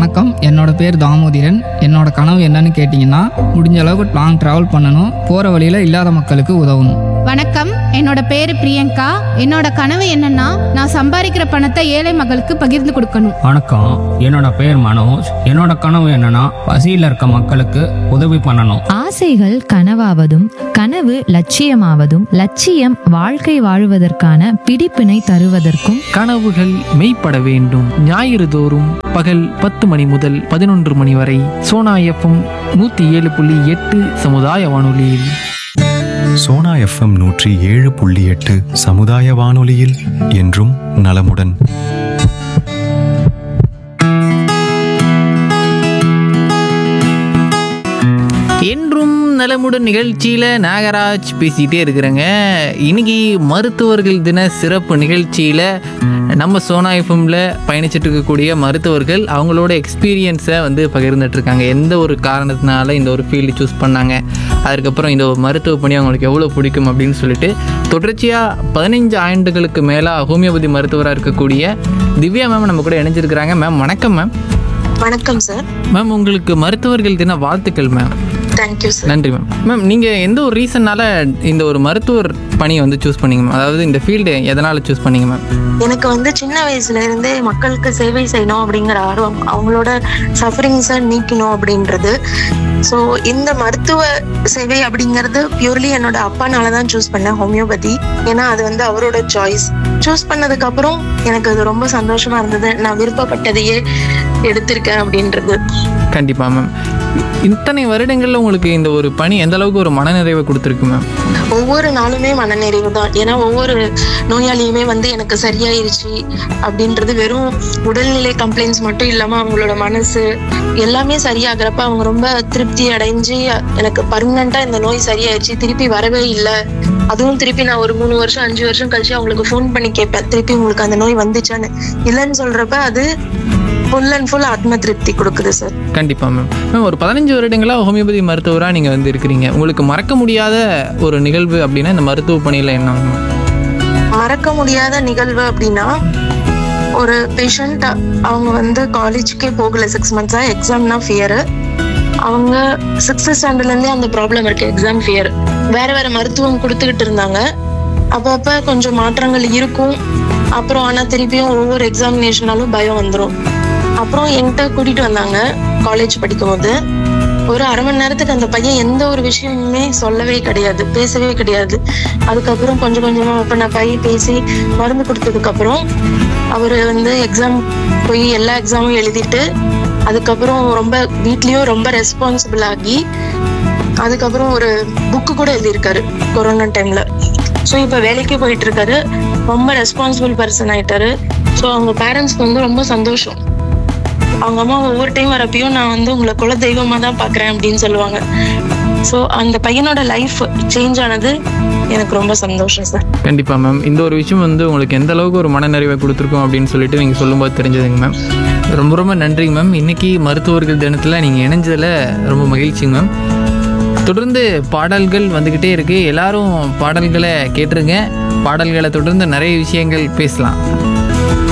வணக்கம் என்னோட பேர் தாமோதிரன் என்னோட கனவு என்னன்னு கேட்டிங்கன்னா முடிஞ்ச அளவுக்கு லாங் ட்ராவல் பண்ணணும் போகிற வழியில் இல்லாத மக்களுக்கு உதவணும் வணக்கம் என்னோட பேரு பிரியங்கா என்னோட கனவு என்னன்னா நான் சம்பாதிக்கிற பணத்தை ஏழை மக்களுக்கு பகிர்ந்து கொடுக்கணும் வணக்கம் என்னோட பேர் மனோஜ் என்னோட கனவு என்னன்னா பசியில் இருக்க மக்களுக்கு உதவி பண்ணணும் ஆசைகள் கனவாவதும் கனவு லட்சியமாவதும் லட்சியம் வாழ்க்கை வாழுவதற்கான பிடிப்பினை தருவதற்கும் கனவுகள் மெய்ப்பட வேண்டும் ஞாயிறு தோறும் பகல் பத்து மணி முதல் பதினொன்று மணி வரை சோனா எஃப்எம் நூற்றி ஏழு புள்ளி எட்டு சமுதாய வானொலியில் சோனா எஃப்எம் நூற்றி ஏழு புள்ளி எட்டு சமுதாய வானொலியில் என்றும் நலமுடன் என்றும் நலமுடன் நிகழ்ச்சியில் நாகராஜ் பேசிகிட்டே இருக்கிறேங்க இன்னைக்கு மருத்துவர்கள் தின சிறப்பு நிகழ்ச்சியில் நம்ம சோனா எஃப்எம்ல பயணிச்சுட்டு இருக்கக்கூடிய மருத்துவர்கள் அவங்களோட எக்ஸ்பீரியன்ஸை வந்து பகிர்ந்துட்டு இருக்காங்க எந்த ஒரு காரணத்தினால இந்த ஒரு ஃபீல்டு சூஸ் பண்ணாங்க அதுக்கப்புறம் இந்த ஒரு மருத்துவ பணி அவங்களுக்கு எவ்வளோ பிடிக்கும் அப்படின்னு சொல்லிட்டு தொடர்ச்சியாக பதினஞ்சு ஆண்டுகளுக்கு மேலாக ஹோமியோபதி மருத்துவராக இருக்கக்கூடிய திவ்யா மேம் நம்ம கூட இணைஞ்சிருக்கிறாங்க மேம் வணக்கம் மேம் வணக்கம் சார் மேம் உங்களுக்கு மருத்துவர்கள் தின வாழ்த்துக்கள் மேம் தேங்க்யூ சார் நன்றி மேம் மேம் நீங்கள் எந்த ஒரு ரீசன்னால இந்த ஒரு மருத்துவர் பணியை வந்து சூஸ் பண்ணீங்க மேம் அதாவது இந்த ஃபீல்டு எதனால் சூஸ் பண்ணீங்க மேம் எனக்கு வந்து சின்ன வயசுல இருந்தே மக்களுக்கு சேவை செய்யணும் அப்படிங்கிற ஆர்வம் அவங்களோட சஃபரிங்ஸை நீக்கணும் அப்படின்றது ஸோ இந்த மருத்துவ சேவை அப்படிங்கிறது பியூர்லி என்னோட அப்பானால தான் சூஸ் பண்ணேன் ஹோமியோபதி ஏன்னா அது வந்து அவரோட சாய்ஸ் சூஸ் பண்ணதுக்கு அப்புறம் எனக்கு அது ரொம்ப சந்தோஷமா இருந்தது நான் விருப்பப்பட்டதையே எடுத்திருக்கேன் அப்படின்றது கண்டிப்பாக மேம் இத்தனை வருடங்களில் உங்களுக்கு இந்த ஒரு பணி எந்த அளவுக்கு ஒரு மனநிறைவை கொடுத்துருக்கு மேம் ஒவ்வொரு நாளுமே மனநிறைவு தான் ஏன்னா ஒவ்வொரு நோயாளியுமே வந்து எனக்கு சரியாயிருச்சு அப்படின்றது வெறும் உடல்நிலை கம்ப்ளைண்ட்ஸ் மட்டும் இல்லாம அவங்களோட மனசு எல்லாமே சரியாகிறப்ப அவங்க ரொம்ப திருப்தி அடைஞ்சு எனக்கு பர்மனண்டா இந்த நோய் சரியாயிருச்சு திருப்பி வரவே இல்லை அதுவும் திருப்பி நான் ஒரு மூணு வருஷம் அஞ்சு வருஷம் கழிச்சு அவங்களுக்கு ஃபோன் பண்ணி கேட்பேன் திருப்பி உங்களுக்கு அந்த நோய் வந்துச்சான்னு இல்லைன்னு சொல்றப்ப அது ஃபுல் அண்ட் ஃபுல் ஆத்ம திருப்தி கொடுக்குது சார் கண்டிப்பாக மேம் மேம் ஒரு பதினஞ்சு வருடங்களாக ஹோமியோபதி மருத்துவராக நீங்கள் வந்து இருக்கிறீங்க உங்களுக்கு மறக்க முடியாத ஒரு நிகழ்வு அப்படின்னா இந்த மருத்துவ பணியில் என்ன மேம் மறக்க முடியாத நிகழ்வு அப்படின்னா ஒரு பேஷண்ட் அவங்க வந்து காலேஜுக்கே போகல சிக்ஸ் மந்த்ஸா எக்ஸாம்னா ஃபியரு அவங்க சிக்ஸ்த் ஸ்டாண்டர்ட்லேருந்தே அந்த ப்ராப்ளம் இருக்கு எக்ஸாம் ஃபியர் வேற வேற மருத்துவம் கொடுத்துக்கிட்டு இருந்தாங்க அப்பப்ப கொஞ்சம் மாற்றங்கள் இருக்கும் அப்புறம் ஆனால் திருப்பியும் ஒவ்வொரு எக்ஸாமினேஷனாலும் பயம் வந்துடும் அப்புறம் என்கிட்ட கூட்டிட்டு வந்தாங்க காலேஜ் படிக்கும்போது ஒரு அரை மணி நேரத்துக்கு அந்த பையன் எந்த ஒரு விஷயமுமே சொல்லவே கிடையாது பேசவே கிடையாது அதுக்கப்புறம் கொஞ்சம் கொஞ்சமா ஓப்பன் அப் ஆகி பேசி மருந்து கொடுத்ததுக்கு அப்புறம் அவர் வந்து எக்ஸாம் போய் எல்லா எக்ஸாமும் எழுதிட்டு அதுக்கப்புறம் ரொம்ப வீட்லயும் ரொம்ப ரெஸ்பான்சிபிள் ஆகி அதுக்கப்புறம் ஒரு புக்கு கூட எழுதியிருக்காரு கொரோனா டைம்ல ஸோ இப்போ வேலைக்கு போயிட்டு இருக்காரு ரொம்ப ரெஸ்பான்சிபிள் பர்சன் ஆயிட்டாரு ஸோ அவங்க பேரண்ட்ஸ்க்கு வந்து ரொம்ப சந்தோஷம் அவங்க அம்மா ஒவ்வொரு டைம் வரப்பையும் நான் வந்து உங்களை குல தெய்வமா தான் பாக்குறேன் அப்படின்னு சொல்லுவாங்க ஸோ அந்த பையனோட லைஃப் சேஞ்ச் ஆனது எனக்கு ரொம்ப சந்தோஷம் சார் கண்டிப்பாக மேம் இந்த ஒரு விஷயம் வந்து உங்களுக்கு எந்த அளவுக்கு ஒரு மனநிறைவை கொடுத்துருக்கோம் அப்படின்னு சொல்லிட்டு நீங்கள் சொல்லும்போது தெரிஞ்சதுங்க மேம் ரொம்ப ரொம்ப நன்றிங்க மேம் இன்னைக்கு மருத்துவர்கள் தினத்தில் நீங்கள் இணைஞ்சதில் ரொம்ப மகிழ்ச்சிங்க மேம் தொடர்ந்து பாடல்கள் வந்துக்கிட்டே இருக்குது எல்லாரும் பாடல்களை கேட்டுருங்க பாடல்களை தொடர்ந்து நிறைய விஷயங்கள் பேசலாம்